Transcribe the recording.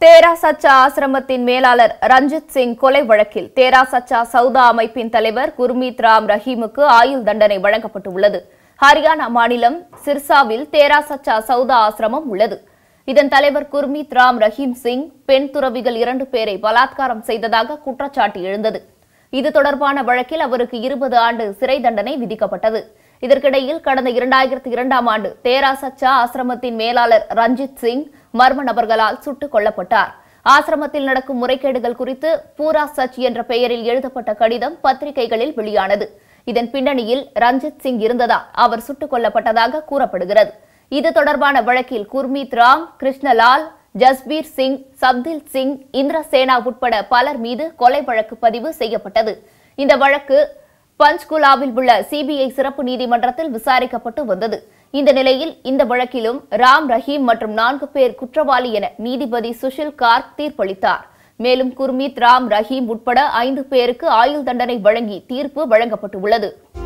தேரா சச்சா ஆசிரமத்தின் மேலாளர் ரஞ்சித் சிங் கொலை வழக்கில் தேரா சச்சா சவுதா அமைப்பின் தலைவர் குர்மீத் ராம் ரஹீமுக்கு ஆயுள் தண்டனை வழங்கப்பட்டுள்ளது ஹரியானா மாநிலம் சிர்சாவில் தேரா சச்சா சவுதா ஆசிரமம் உள்ளது இதன் தலைவர் குர்மீத் ராம் ரஹீம் சிங் பெண் துறவிகள் இரண்டு பேரை பலாத்காரம் செய்ததாக குற்றச்சாட்டு எழுந்தது இது தொடர்பான வழக்கில் அவருக்கு இருபது ஆண்டு சிறை தண்டனை விதிக்கப்பட்டது இதற்கிடையில் கடந்த இரண்டாயிரத்தி இரண்டாம் ஆண்டு தேரா சச்சா ஆசிரமத்தின் மேலாளர் ரஞ்சித் சிங் மர்ம நபர்களால் சுட்டுக் கொல்லப்பட்டார் ஆசிரமத்தில் நடக்கும் முறைகேடுகள் குறித்து பூரா சச் என்ற பெயரில் எழுதப்பட்ட கடிதம் பத்திரிகைகளில் வெளியானது இதன் பின்னணியில் ரஞ்சித் சிங் இருந்ததால் அவர் சுட்டுக் கொல்லப்பட்டதாக கூறப்படுகிறது இது தொடர்பான வழக்கில் குர்மீத் ராம் கிருஷ்ணலால் ஜஸ்பீர் சிங் சப்தில் சிங் இந்திரசேனா உட்பட பலர் மீது கொலை வழக்கு பதிவு செய்யப்பட்டது இந்த வழக்கு பஞ்ச்குலாவில் உள்ள சிபிஐ சிறப்பு நீதிமன்றத்தில் விசாரிக்கப்பட்டு வந்தது இந்த நிலையில் இந்த வழக்கிலும் ராம் ரஹீம் மற்றும் நான்கு பேர் குற்றவாளி என நீதிபதி சுஷில் கார்க் தீர்ப்பளித்தார் மேலும் குர்மீத் ராம் ரஹீம் உட்பட ஐந்து பேருக்கு ஆயுள் தண்டனை வழங்கி தீர்ப்பு வழங்கப்பட்டுள்ளது